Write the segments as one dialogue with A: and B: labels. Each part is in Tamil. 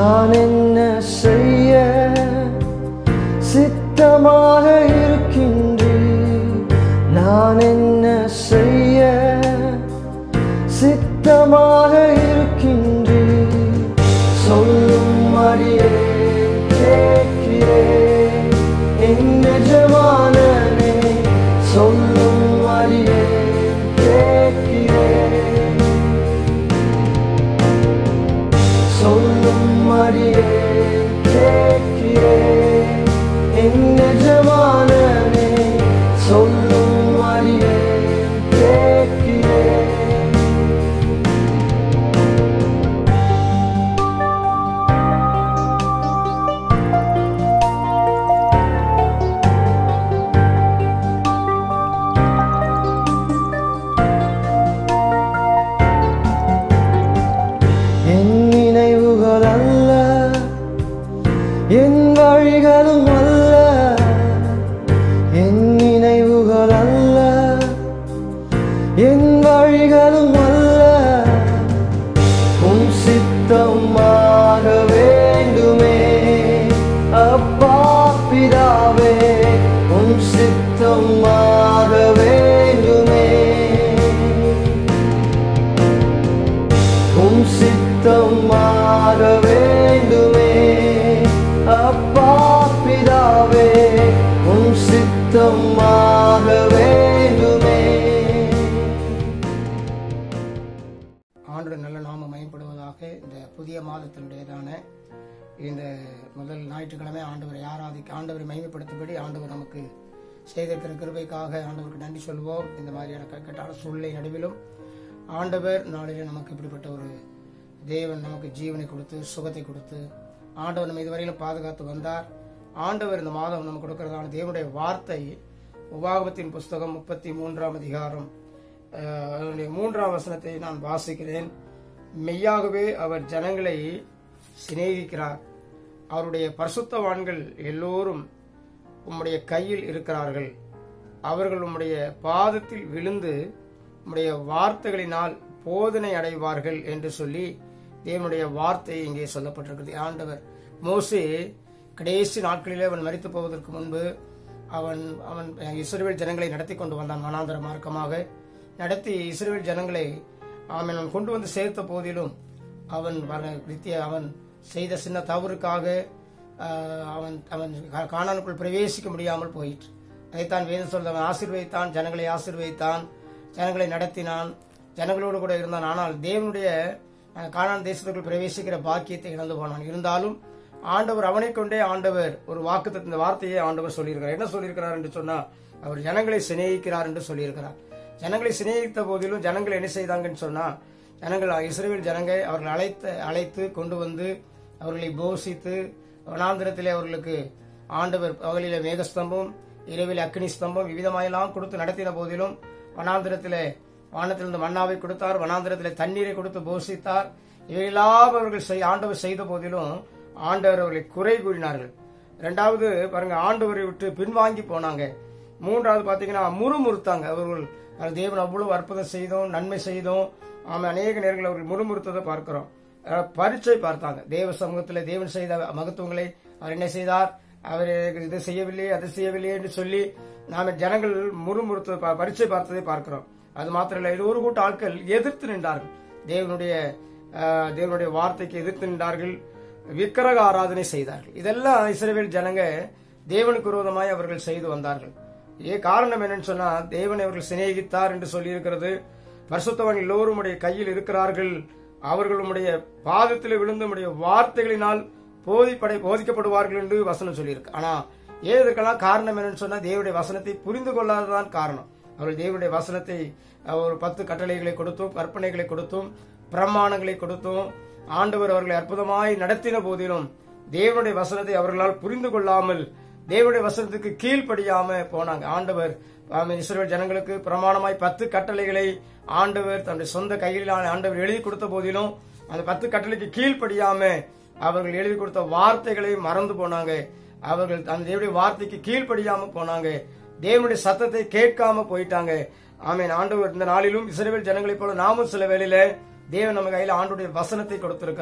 A: நான் என்ன செய்ய சித்தமாக இருக்கின்றேன் நான் என்ன செய்ய சித்தமாக இருக்கின்றேன் சொல்லும் அறியே கேட்கிறேன் என் எஜமானனே சொல்லும் அறியே கேட்கிறேன் சொல்லும் அறியே கேட்கிறேன் என் எஜமானனே சொல்லும் அறியே கேட்கிறேன் என் நினைவுகள் அல்ல என் வழிகளும் அல்ல என் நினைவுகள் அல்ல என் வழிகளும் அல்ல உன் சித்தமாக வேண்டுமே அப்பா பிதாவே உன் சித்தமாக வேண்டுமே உம் சித்தமாக வேண்டுமே அப்பா பிதாவே உம் சித்தமாக வேண்டுமே
B: ஆண்டு நல்ல நாம மயப்படுவதாக இந்த புதிய மாதத்தினுடையதான இந்த முதல் ஞாயிற்றுக்கிழமை ஆண்டவரை ஆராதிக்க ஆண்டவரை மகிமைப்படுத்தும்படி ஆண்டவர் நமக்கு செய்திருக்கிற கிருபைக்காக ஆண்டவருக்கு நன்றி சொல்வோம் இந்த மாதிரியான கட்டான சூழ்நிலை நடுவிலும் ஆண்டவர் நாளிலே நமக்கு இப்படிப்பட்ட ஒரு தேவன் நமக்கு ஜீவனை கொடுத்து சுகத்தை கொடுத்து ஆண்டவர் நம்ம இதுவரையிலும் பாதுகாத்து வந்தார் ஆண்டவர் இந்த மாதம் நமக்கு கொடுக்கிறதான தேவனுடைய வார்த்தை உபாகமத்தின் புஸ்தகம் முப்பத்தி மூன்றாம் அதிகாரம் அஹ், அதனுடைய மூன்றாம் வசனத்தை நான் வாசிக்கிறேன் மெய்யாகவே அவர் ஜனங்களை சிநேகிக்கிறார் அவருடைய பரிசுத்தவான்கள் எல்லோரும் உம்முடைய கையில் இருக்கிறார்கள் அவர்கள் உம்முடைய பாதத்தில் விழுந்து உம்முடைய வார்த்தைகளினால் போதனை அடைவார்கள் என்று சொல்லி தேவனுடைய வார்த்தை இங்கே சொல்லப்பட்டிருக்கிறது ஆண்டவர் மோசே கடைசி நாட்களிலே அவன் மரித்து போவதற்கு முன்பு அவன் அவன் இஸ்ரவேல் ஜனங்களை நடத்தி கொண்டு வந்தான் மனாந்தர மார்க்கமாக நடத்தி இஸ்ரவேல் ஜனங்களை அவன் அவன் கொண்டு வந்து சேர்த்த போதிலும் அவன் வர- நித்திய அவன் செய்த சின்ன தவறுக்காக ஆஹ், அவன் அவன் கா- கானானுக்குள் பிரவேசிக்க முடியாமல் போயிற்று அதைத்தான் வேதம் சொல்ல அவன் ஆசீர்வதித்தான் ஜனங்களை ஆசீர்வதித்தான் ஜனங்களை நடத்தினான் ஜனங்களோடு கூட இருந்தான் ஆனால் தேவனுடைய அஹ், கானான் தேசத்துக்குள் பிரவேசிக்கிற பாக்கியத்தை இழந்து போனான் இருந்தாலும் ஆண்டவர் அவனை கொண்டே ஆண்டவர் ஒரு வாக்கு இந்த வார்த்தையை ஆண்டவர் சொல்லியிருக்கிறார் என்ன சொல்லியிருக்கிறார் என்று சொன்னா அவர் ஜனங்களை சிநேகிக்கிறார் என்று சொல்லியிருக்கிறார் ஜனங்களை சிநேகித்த போதிலும் ஜனங்கள் என்ன செய்தாங்கன்னு சொன்னா ஜனங்கள் இஸ்ரேல் ஜனங்க அவர்கள் அழைத்து அழைத்து கொண்டு வந்து அவர்களை போஷித்து வனாந்திரத்திலே அவர்களுக்கு ஆண்டவர் பகலிலே மேகஸ்தம்பம் இரவில் அக்னி ஸ்தம்பம் விவிதமாயெல்லாம் கொடுத்து நடத்தின போதிலும் வனாந்திரத்திலே வானத்திலிருந்து மன்னாவை கொடுத்தார் வனாந்திரத்திலே தண்ணீரை கொடுத்து போஷித்தார் இவையெல்லாம் அவர்கள் செய்- ஆண்டவர் செய்த போதிலும் ஆண்டவர் அவர்களை குறை கூறினார்கள் ரெண்டாவது பாருங்க ஆண்டவரை விட்டு பின்வாங்கி போனாங்க மூன்றாவது பாத்தீங்கன்னா முறுமுறுத்தாங்க அவர்கள் அது தேவன் அவ்வளவு அற்புதம் செய்தோம் நன்மை செய்தோம் ஆமா அநேக நேரங்கள் அவர்கள் முறுமுறுத்ததை பார்க்கிறோம் அஹ் பரீட்சை பார்த்தாங்க தேவ சமூகத்தில் தேவன் செய்த மகத்துவங்களை அவர் என்ன செய்தார் அவர் இது செய்யவில்லை அது செய்யவில்லை என்று சொல்லி நாம ஜனங்கள் முறுமுறுத்த ப- பரீட்சை பார்த்ததை பார்க்கிறோம் அது மாத்திரம் இல்லை இது ஒரு கூட்ட ஆட்கள் எதிர்த்து நின்றார்கள் தேவனுடைய அஹ், தேவனுடைய வார்த்தைக்கு எதிர்த்து நின்றார்கள் விக்கிரக ஆராதனை செய்தார்கள் இதெல்லாம் இஸ்ரவேல் ஜனங்க தேவனுக்கு விரோதமாய் அவர்கள் செய்து வந்தார்கள் ஏ காரணம் என்னன்னு சொன்னா தேவனை அவர்கள் சிநேகித்தார் என்று சொல்லியிருக்கிறது பரிசுத்தவன் எல்லோரும் உடைய கையில் இருக்கிறார்கள் அவர்கள் உம்முடைய பாதத்தில் விழுந்து உம்முடைய வார்த்தைகளினால் போதிப்படை போதிக்கப்படுவார்கள் என்று வசனம் சொல்லியிருக்கு ஆனா ஏன் இதற்கெல்லாம் காரணம் என்னன்னு சொன்னா தேவனுடைய வசனத்தை புரிந்து கொள்ளாததான் காரணம் அவர்கள் தேவனுடைய வசனத்தை அஹ், ஒரு பத்து கட்டளைகளை கொடுத்தும் கற்பனைகளை கொடுத்தும் பிரமாணங்களை கொடுத்தும் ஆண்டவர் அவர்களை அற்புதமாய் நடத்தின போதிலும் தேவனுடைய வசனத்தை அவர்களால் புரிந்து கொள்ளாமல் தேவனுடைய வசனத்துக்கு கீழ்ப்படியாம போனாங்க ஆண்டவர் ஆமென், இஸ்ரவேல் ஜனங்களுக்கு பிரமாணமாய் பத்து கட்டளைகளை ஆண்டவர் தன்னுடைய சொந்த கையில் ஆண்டவர் எழுதி கொடுத்த போதிலும் அந்த பத்து கட்டளைக்கு கீழ்ப்படியாம அவர்கள் எழுதி கொடுத்த வார்த்தைகளை மறந்து போனாங்க அவர்கள் அந்த தேவனுடைய வார்த்தைக்கு கீழ்ப்படியாம போனாங்க தேவனுடைய சத்தத்தை கேட்காம போயிட்டாங்க ஆமென் ஆண்டவர் இந்த நாளிலும் இஸ்ரவேல் ஜனங்களைப் போல நாமும் சில வேளையில தேவன் நம்ம கையில ஆண்டுடைய வசனத்தை கொடுத்திருக்கிறார்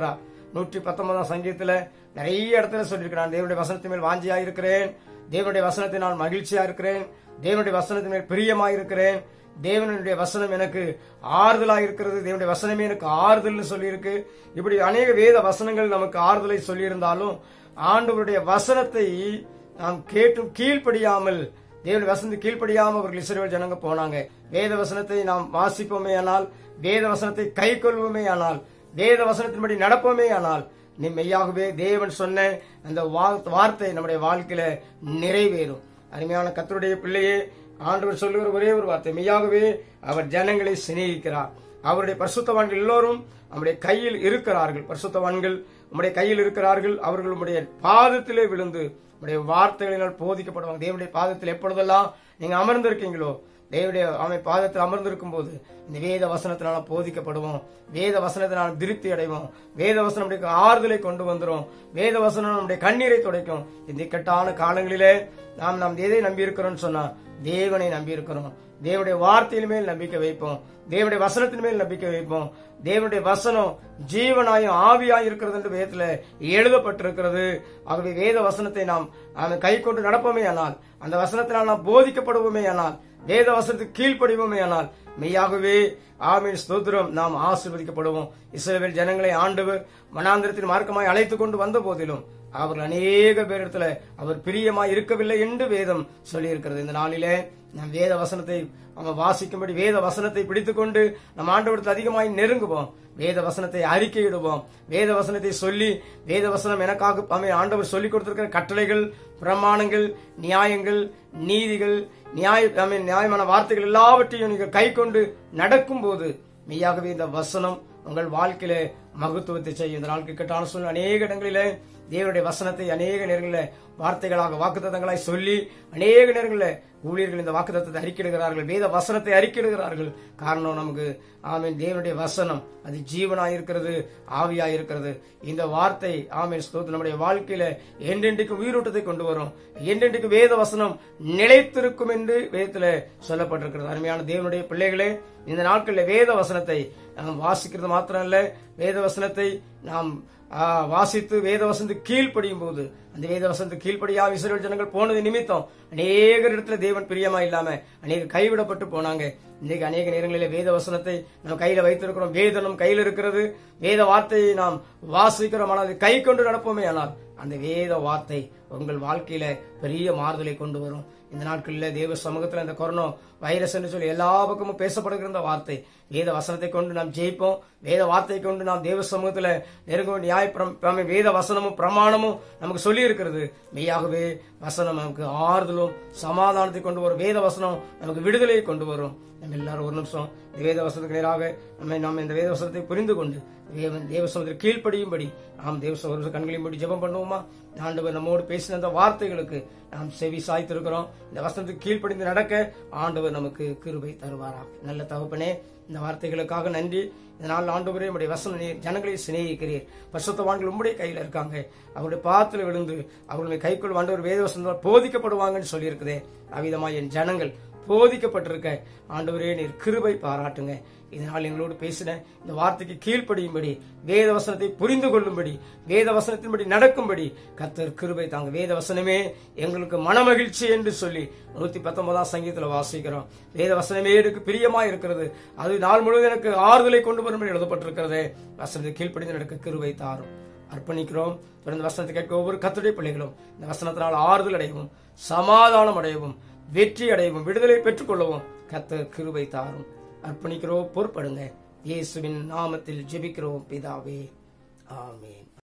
B: நூற்றி பத்தொன்பதாம் சங்கீதத்துல நிறைய இடத்துல சொல்லியிருக்கிறான் தேவனுடைய வசனத்தின் மேல் வாஞ்சியா இருக்கிறேன் தேவனுடைய வசனத்தை நான் மகிழ்ச்சியா இருக்கிறேன் தேவனுடைய வசனத்தின் மேல் பிரியமா இருக்கிறேன் தேவனுடைய வசனம் எனக்கு ஆறுதலா இருக்கிறது தேவனுடைய வசனமே எனக்கு ஆறுதல்னு சொல்லியிருக்கு இப்படி அநேக வேத வசனங்கள் நமக்கு ஆறுதலை சொல்லியிருந்தாலும் ஆண்டவருடைய வசனத்தை நாம் கேட்டும் கீழ்ப்படியாமல் தேவனுடைய வசனத்தை கீழ்ப்படியாமல் அவர்கள் இஸ்ரேல் ஜனங்க போனாங்க வேத வசனத்தை நாம் வாசிப்போமே ஆனால் வேத வசனத்தை கை கொள்வோமே ஆனால் வேத வசனத்தின்படி நடப்போமே ஆனால் நீ மெய்யாகவே தேவன் சொன்ன அந்த வா- வார்த்தை நம்முடைய வாழ்க்கையில நிறைவேறும் அருமையான கத்தருடைய பிள்ளையே ஆண்டவர் சொல்லுகிற ஒரே ஒரு வார்த்தை மெய்யாகவே அவர் ஜனங்களை சிநேகிக்கிறார் அவருடைய பரிசுத்தவான்கள் எல்லோரும் நம்முடைய கையில் இருக்கிறார்கள் பரிசுத்தவான்கள் நம்முடைய கையில் இருக்கிறார்கள் அவர்கள் உம்முடைய பாதத்திலே விழுந்து உம்முடைய வார்த்தைகளினால் போதிக்கப்படுவாங்க தேவனுடைய பாதத்தில் எப்பொழுதெல்லாம் நீங்க அமர்ந்திருக்கீங்களோ தேவனுடைய அவனை பாதத்தில் அமர்ந்திருக்கும் போது இந்த வேத வசனத்தினால போதிக்கப்படுவோம் வேத வசனத்தினால் திருப்தி அடைவோம் வேத வசனம் நம்முடைய ஆறுதலை கொண்டு வந்துரும் வேத வசனம் நம்முடைய கண்ணீரை துடைக்கும் இந்த இக்கட்டான காலங்களிலே நாம் நாம் எதை நம்பி இருக்கிறோம்னு சொன்னா தேவனை நம்பி இருக்கிறோம் தேவனுடைய வார்த்தையின் மேல் நம்பிக்கை வைப்போம் தேவனுடைய வசனத்தின் மேல் நம்பிக்கை வைப்போம் தேவனுடைய வசனம் ஜீவனாயும் ஆவியாயும் இருக்கிறது என்று வேதத்துல எழுதப்பட்டிருக்கிறது ஆகவே வேத வசனத்தை நாம் நாம் கை கொண்டு நடப்போமே ஆனால் அந்த வசனத்தினால் நாம் போதிக்கப்படுவோமே ஆனால் வேத வசனத்துக்கு கீழ்ப்படிவோமே ஆனால் மெய்யாகவே ஆமீன் ஸ்தோத்திரம் நாம் ஆசீர்வதிக்கப்படுவோம் இஸ்ரவேல் ஜனங்களை ஆண்டவர் மனாந்திரத்தின் மார்க்கமாய் அழைத்துக் கொண்டு வந்த போதிலும் அவர்கள் அநேக பேரிடத்துல அவர் பிரியமாய் இருக்கவில்லை என்று வேதம் சொல்லியிருக்கிறது இந்த நாளிலே நாம் வேத வசனத்தை அவன் வாசிக்கும்படி வேத வசனத்தை பிடித்துக்கொண்டு நம் ஆண்டவரத்தில் அதிகமாய் நெருங்குவோம் வேத வசனத்தை அறிக்கையிடுவோம் வேத வசனத்தை சொல்லி வேத வசனம் எனக்காக அவன் ஆண்டவர் சொல்லிக் கொடுத்திருக்கிற கட்டளைகள் பிரமாணங்கள் நியாயங்கள் நீதிகள் நியாய I mean, நியாயமான வார்த்தைகள் எல்லாவற்றையும் நீங்கள் கை கொண்டு நடக்கும்போது மெய்யாகவே இந்த வசனம் உங்கள் வாழ்க்கையில மகத்துவத்தை செய்யும் இந்த நாளுக்கு கட்டான சூழ்நிலை அநேக இடங்களிலே தேவனுடைய வசனத்தை அநேக நேரங்களில் வார்த்தைகளாக வாக்குத்தத்தங்களாய் சொல்லி அநேக நேரங்களில் ஊழியர்கள் இந்த வாக்குத்தத்தத்தை அறிக்கையிடுகிறார்கள் வேத வசனத்தை அறிக்கையிடுகிறார்கள் காரணம் நமக்கு ஆமீன் தேவனுடைய வசனம் அது ஜீவனாய் இருக்கிறது ஆவியாய் இருக்கிறது இந்த வார்த்தை ஆமீன் ஸ்தோத்திரம் நம்முடைய வாழ்க்கையில என்றென்றைக்கு உயிரோட்டத்தை கொண்டு வரும் என்றென்றைக்கு வேத வசனம் நிலைத்திருக்கும் என்று வேதத்துல சொல்லப்பட்டிருக்கிறது அருமையான தேவனுடைய பிள்ளைகளே இந்த நாட்களில் வேத வசனத்தை நாம் வாசிக்கிறது மாத்திரம் அல்ல வேத வசனத்தை நாம் ஆ, வாசித்து வேத வசனத்துக்கு கீழ்ப்படியும் போது அந்த வேத வசனத்துக்கு கீழ்ப்படியா இஸ்ரேல் ஜனங்கள் போனது நிமித்தம் அநேகர் இடத்துல தேவன் பிரியமா இல்லாம அநேக கைவிடப்பட்டு போனாங்க இன்னைக்கு அநேக நேரங்களில் வேத வசனத்தை நாம் கையில வைத்திருக்கிறோம் வேதனம் கையில் இருக்கிறது வேத வார்த்தையை நாம் வாசிக்கிறோம் ஆனால் அதை கை கொண்டு நடப்போமே ஆனால் அந்த வேத வார்த்தை உங்கள் வாழ்க்கையில பெரிய மாறுதலை கொண்டு வரும் இந்த நாட்களில் தேவ சமூகத்தில் இந்த கொரோனா வைரஸ் என்று சொல்லி எல்லா பக்கமும் பேசப்படுகிற இந்த வார்த்தை வேத வசனத்தை கொண்டு நாம் ஜெயிப்போம் வேத வார்த்தையை கொண்டு நாம் தேவ சமூகத்தில் நெருங்க நியாய பிரம்- பிரம்- வேத வசனமும் பிரமாணமும் நமக்கு சொல்லி இருக்கிறது மெய்யாகவே வசனம் நமக்கு ஆறுதலும் சமாதானத்தை கொண்டு வரும் வேத வசனம் நமக்கு விடுதலையை கொண்டு வரும் நம்ம எல்லாரும் ஒரு நிமிஷம் இந்த வேத வசனத்துக்கு நேராக நம்ம நாம் இந்த வேத வசனத்தை புரிந்து கொண்டு தேவன் தேவ சமூகத்தில் கீழ்ப்படியும்படி நாம் தேவ சமூக கண்களையும் படி ஜெபம் பண்ணுவோமா ஆண்டவர் நம்மோடு பேசின அந்த வார்த்தைகளுக்கு நாம் செவி சாய்த்திருக்கிறோம் இந்த வசனத்துக்கு கீழ்ப்படிந்து நடக்க ஆண்டவர் நமக்கு கிருபை தருவாராக நல்ல தகப்பனே இந்த வார்த்தைகளுக்காக நன்றி இந்த நாள் ஆண்டவரே நம்முடைய வசன நீர் ஜனங்களை சிநேகிக்கிறீர் பரிசுத்தவான்கள் உம்முடைய கையில் இருக்காங்க அவருடைய பாத்துல விழுந்து அவர்களுடைய கைக்குள் ஆண்டவர் வேத வசனம் போதிக்கப்படுவாங்கன்னு சொல்லியிருக்குதே அவ்விதமா என் ஜனங்கள் போதிக்கப்பட்டிருக்க ஆண்டவரே நீர் கிருபை பாராட்டுங்க இதனால் எங்களோடு பேசின இந்த வார்த்தைக்கு கீழ்ப்படியும்படி வேத வசனத்தை புரிந்து கொள்ளும்படி வேத வசனத்தின்படி நடக்கும்படி கத்தர் கிருபை தாங்க வேத வசனமே எங்களுக்கு மனமகிழ்ச்சி என்று சொல்லி நூத்தி பத்தொன்பதாம் சங்கீதத்தில் வாசிக்கிறோம் வேத வசனமே எனக்கு பிரியமா இருக்கிறது அது நாள் முழுவதும் எனக்கு ஆறுதலை கொண்டு வரும்படி எழுதப்பட்டிருக்கிறது வசனத்தை கீழ்ப்படிந்து நடக்க கிருபை தாரும் அர்ப்பணிக்கிறோம் தொடர்ந்து வசனத்தை கேட்க ஒவ்வொரு கத்துடைய பிள்ளைகளும் இந்த வசனத்தினால் ஆறுதல் அடையவும் சமாதானம் அடையவும் வெற்றி அடையவும் விடுதலை பெற்றுக்கொள்ளவும் கத்தர் கிருபை தாரும் அர்ப்பணிக்கிறோம் பொறுப்படுங்க இயேசுவின் நாமத்தில் ஜெபிக்கிறோம் பிதாவே ஆமென்